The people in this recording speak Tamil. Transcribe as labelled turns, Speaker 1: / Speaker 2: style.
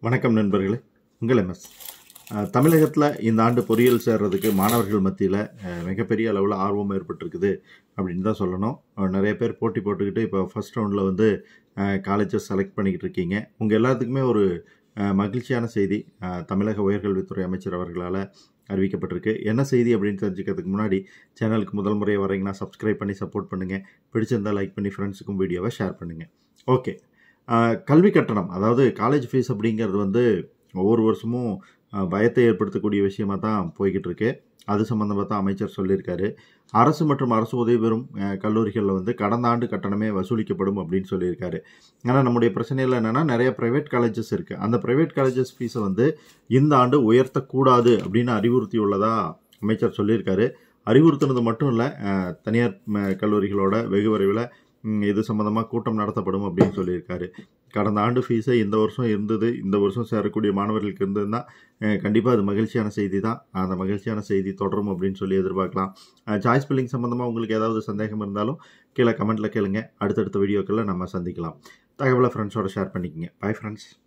Speaker 1: வணக்கம் நண்பர்களே உங்கள் எம்எஸ் தமிழகத்தில் இந்த ஆண்டு பொறியியல் சேர்றதுக்கு மாணவர்கள் மத்தியில் மிகப்பெரிய அளவில் ஆர்வம் ஏற்பட்டிருக்குது அப்படின்னு தான் சொல்லணும் அஹ், நிறைய பேர் போட்டி போட்டுக்கிட்டு இப்போ ஃபர்ஸ்ட் ரவுண்டில் வந்து காலேஜஸ் செலக்ட் பண்ணிக்கிட்டு இருக்கீங்க உங்கள் எல்லாத்துக்குமே ஒரு அஹ், மகிழ்ச்சியான செய்தி அஹ், தமிழக உயர்கல்வித்துறை அமைச்சர் அவர்களால் அறிவிக்கப்பட்டிருக்கு என்ன செய்தி அப்படின்னு தெரிஞ்சுக்கிறதுக்கு முன்னாடி சேனலுக்கு முதல் முறையாக வரீங்கன்னா சப்ஸ்கிரைப் பண்ணி சப்போர்ட் பண்ணுங்கள் பிடிச்சிருந்தால் லைக் பண்ணி ஃப்ரெண்ட்ஸுக்கும் வீடியோவை ஷேர் பண்ணுங்கள் ஓகே ஆஹ் கல்வி கட்டணம் அதாவது காலேஜ் ஃபீஸ் அப்படிங்கிறது வந்து ஒவ்வொரு வருஷமும் ஆஹ் பயத்தை ஏற்படுத்தக்கூடிய விஷயமா தான் போய்கிட்டு இருக்கு அது சம்மந்தமாக தான் அமைச்சர் சொல்லியிருக்காரு அரசு மற்றும் அரசு உதவி பெறும் ஆஹ் கல்லூரிகளில் வந்து கடந்த ஆண்டு கட்டணமே வசூலிக்கப்படும் அப்படின்னு சொல்லியிருக்காரு ஆனால் நம்முடைய பிரச்சனையில் என்னென்னா நிறைய ப்ரைவேட் காலேஜஸ் இருக்குது அந்த ப்ரைவேட் காலேஜஸ் ஃபீஸை வந்து இந்த ஆண்டு உயர்த்தக்கூடாது அப்படின்னு அறிவுறுத்தியுள்ளதா அமைச்சர் சொல்லியிருக்காரு அறிவுறுத்தினது மட்டும் இல்லை தனியார் ம, கல்லூரிகளோட வெகு விரைவில் ம், இது சம்மந்தமாக கூட்டம் நடத்தப்படும் அப்படின்னு சொல்லியிருக்காரு கடந்த ஆண்டு ஃபீஸே இந்த வருஷம் இருந்தது இந்த வருஷம் சேரக்கூடிய மாணவர்களுக்கு இருந்ததுன்னா கண்டிப்பாக அது மகிழ்ச்சியான செய்தி தான் அந்த மகிழ்ச்சியான செய்தி தொடரும் அப்படின்னு சொல்லி எதிர்பார்க்கலாம் சாய்ஸ் பில்லிங் சம்மந்தமாக உங்களுக்கு ஏதாவது சந்தேகம் இருந்தாலும் கீழே கமெண்ட்டில் கேளுங்க அடுத்தடுத்த வீடியோக்களில் நம்ம சந்திக்கலாம் தகவலை ஃப்ரெண்ட்ஸோட ஷேர் பண்ணிக்கங்க பை ஃப்ரெண்ட்ஸ்